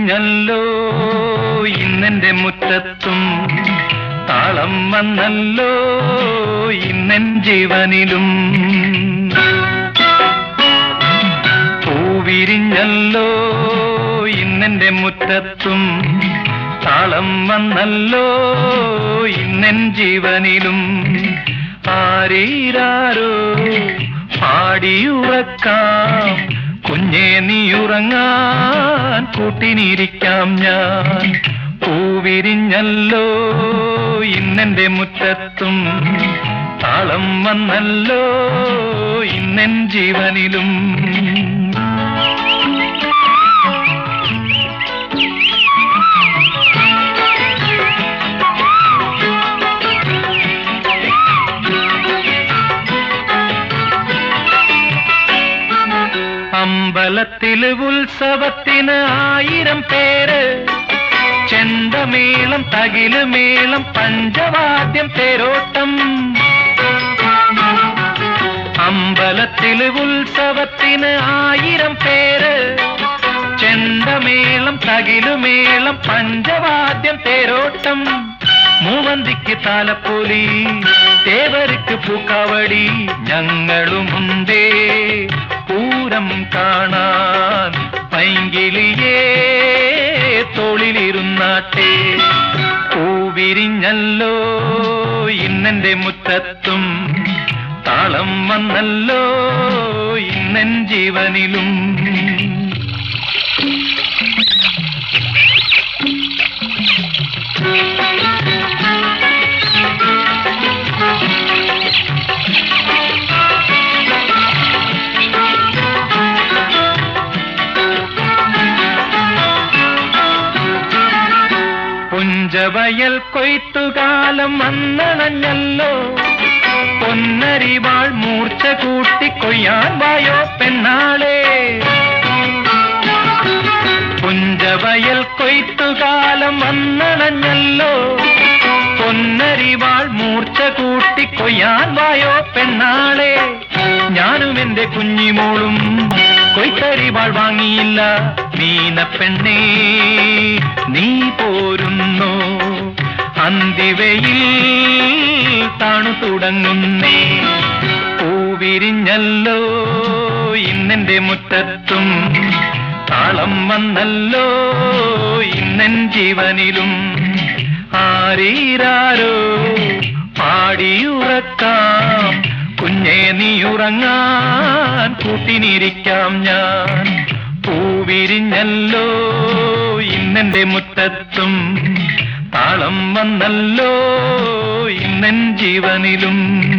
പൂവിരിഞ്ഞല്ലോ ഇന്നെന്റെ മുറ്റത്തും താളം വന്നല്ലോ ഇന്നെൻ ജീവനിലും പൂവിരിഞ്ഞല്ലോ ഇന്നെന്റെ മുറ്റത്തും താളം വന്നല്ലോ ഇന്നെൻ ജീവനിലും ആരീരാരോ പാടിയുറക്കാം കുഞ്ഞേ നീ ഉറങ്ങാൻ കൂട്ടിനിരിക്കാം ഞാൻ പൂവിരിഞ്ഞല്ലോ ഇന്നെന്റെ മുറ്റത്തും താളം വന്നല്ലോ ഇന്നെൻ ജീവനിലും അമ്പലത്തില് ഉത്സവത്തിന് ആയിരം പേര് ചെണ്ടമേളം തകില് മേളം പഞ്ചവാദ്യം തേരോട്ടം അമ്പലത്തില് ഉത്സവത്തിന് ആയിരം പേര് ചെണ്ടമേളം തകിലുമേളം പഞ്ചവാദ്യം തേരോട്ടം മൂവന്തിക്ക് താലപ്പൊലി തേവർക്ക് പൂക്കാവടി ഞങ്ങളുമുണ്ടേ പൂരം കാണാൻ പൈങ്കിളിയേ തോളിലിരുന്നാട്ടെ പൂവിരിഞ്ഞല്ലോ ഇന്നെന്റെ മുറ്റത്തും താളം വന്നല്ലോ ഇന്നെൻ ജീവനിലും പുഞ്ചവയൽ കൊയ്ത്തുകാലം വന്നണഞ്ഞല്ലോ പൊന്നരിവാൾ മൂർച്ച കൂട്ടി കൊയ്യാൻ വായോ പെണ്ണാളെ പുഞ്ചവയൽ കൊയ്ത്തുകാലം വന്നണഞ്ഞല്ലോ പൊന്നരിവാൾ മൂർച്ച കൂട്ടി കൊയ്യാൻ വായോ പെണ്ണാളെ ഞാനും എന്റെ കുഞ്ഞിമോളും കൊയ്ത്തരിവാൾ വാങ്ങിയില്ല മീന പെണ്ണേ നീ പോരുന്നോ അന്തിവയിൽ താണു തുടങ്ങുന്നേ പൂവിരിഞ്ഞല്ലോ ഇന്നെന്റെ മുറ്റത്തും താളം വന്നല്ലോ ഇന്നെൻ ജീവനിലും ആരീരാരോ പാടിയുറക്കാം കുഞ്ഞേ നീ ഉറങ്ങാൻ കൂട്ടിനിരിക്കാം ഞാൻ പൂവിരിഞ്ഞല്ലോ ഇന്നെന്റെ മുറ്റത്തും താളം വന്നല്ലോ ഇന്നെൻ ജീവനിലും